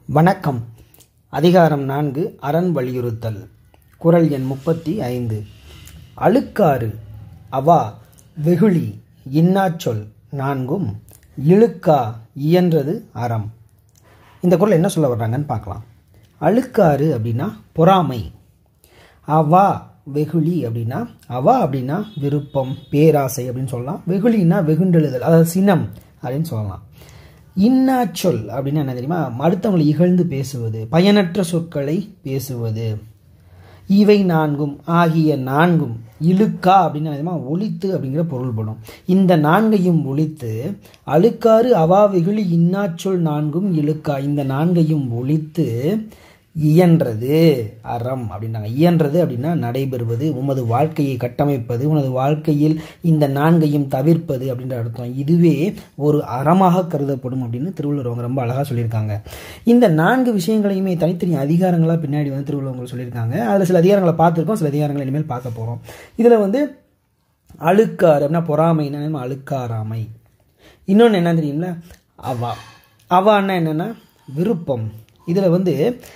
வணக்கம் அதிகாரம் நான்கு அரண் வலியுறுத்தல் குரல் எண் முப்பத்தி ஐந்து அழுக்காறு அவா வெகுளி இன்னாச்சொல் நான்கும் இழுக்கா இயன்றது அறம் இந்த குரல் என்ன சொல்ல வர்றாங்கன்னு பார்க்கலாம் அழுக்காறு அப்படின்னா பொறாமை அவா வெகுளி அப்படின்னா அவா அப்படின்னா விருப்பம் பேராசை அப்படின்னு சொல்லலாம் வெகுளின்னா வெகுண்டெழுதல் அதாவது சினம் அப்படின்னு சொல்லலாம் இன்னாச்சொல் அப்படின்னா என்ன தெரியுமா அடுத்தவங்களை இகழ்ந்து பேசுவது பயனற்ற சொற்களை பேசுவது இவை நான்கும் ஆகிய நான்கும் இழுக்கா அப்படின்னு தெரியுமா ஒழித்து அப்படிங்கிற பொருள்படும் இந்த நான்கையும் ஒழித்து அழுக்காறு அவா வெகுளி இன்னாச்சொல் நான்கும் இழுக்கா இந்த நான்கையும் ஒழித்து இயன்றது அறம் அப்படின்னாங்க இயன்றது அப்படின்னா நடைபெறுவது உமது வாழ்க்கையை கட்டமைப்பது உனது வாழ்க்கையில் இந்த நான்கையும் தவிர்ப்பது அப்படின்ற அர்த்தம் இதுவே ஒரு அறமாக கருதப்படும் அப்படின்னு திருவள்ளுவர் அவங்க ரொம்ப அழகாக சொல்லியிருக்காங்க இந்த நான்கு விஷயங்களையுமே தனித்தனி அதிகாரங்களாக பின்னாடி வந்து திருவள்ளுவர் சொல்லியிருக்காங்க அதில் சில அதிகாரங்களை பார்த்துருக்கோம் சில அதிகாரங்களை இனிமேல் பார்க்க போகிறோம் இதில் வந்து அழுக்காறு அப்படின்னா பொறாமைன்னா அழுக்காராமை இன்னொன்று என்ன தெரியுங்களா அவா அவான்னா என்னென்னா விருப்பம் இதில் வந்து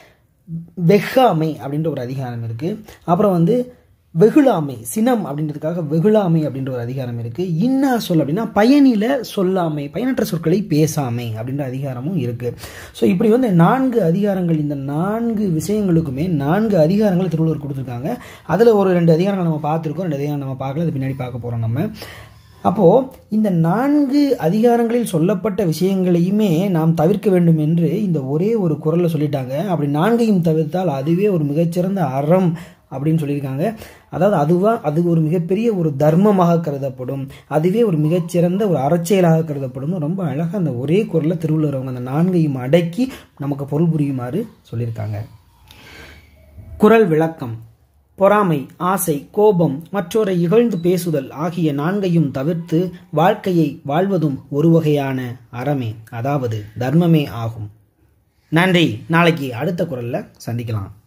வெகாமை அப்படின்ற ஒரு அதிகாரம் இருக்குது அப்புறம் வந்து வெகுளாமை சினம் அப்படின்றதுக்காக வெகுளாமை அப்படின்ற ஒரு அதிகாரம் இருக்குது இன்னா சொல் அப்படின்னா பயனில சொல்லாமை பயனற்ற சொற்களை பேசாமை அப்படின்ற அதிகாரமும் இருக்குது ஸோ இப்படி வந்து நான்கு அதிகாரங்கள் இந்த நான்கு விஷயங்களுக்குமே நான்கு அதிகாரங்கள் திருவள்ளுவர் கொடுத்துருக்காங்க அதில் ஒரு ரெண்டு அதிகாரங்கள் நம்ம பார்த்துருக்கோம் ரெண்டு அதிகாரம் நம்ம பார்க்கல அது பின்னாடி பார்க்க போகிறோம் நம்ம அப்போது இந்த நான்கு அதிகாரங்களில் சொல்லப்பட்ட விஷயங்களையுமே நாம் தவிர்க்க வேண்டும் என்று இந்த ஒரே ஒரு குரலில் சொல்லிட்டாங்க அப்படி நான்கையும் தவிர்த்தால் அதுவே ஒரு மிகச்சிறந்த அறம் அப்படின்னு சொல்லியிருக்காங்க அதாவது அதுவாக அது ஒரு மிகப்பெரிய ஒரு தர்மமாக கருதப்படும் அதுவே ஒரு மிகச்சிறந்த ஒரு அறச்செயலாக கருதப்படும் ரொம்ப அழகாக அந்த ஒரே குரலில் திருவள்ளுவர் அவங்க அந்த நான்கையும் அடக்கி நமக்கு பொருள் புரியுமாறு சொல்லியிருக்காங்க குரல் விளக்கம் பொறாமை ஆசை கோபம் மற்றோரை இகழ்ந்து பேசுதல் ஆகிய நான்கையும் தவிர்த்து வாழ்க்கையை வாழ்வதும் ஒரு வகையான அறமே அதாவது தர்மமே ஆகும் நன்றி நாளைக்கு அடுத்த குரல்ல சந்திக்கலாம்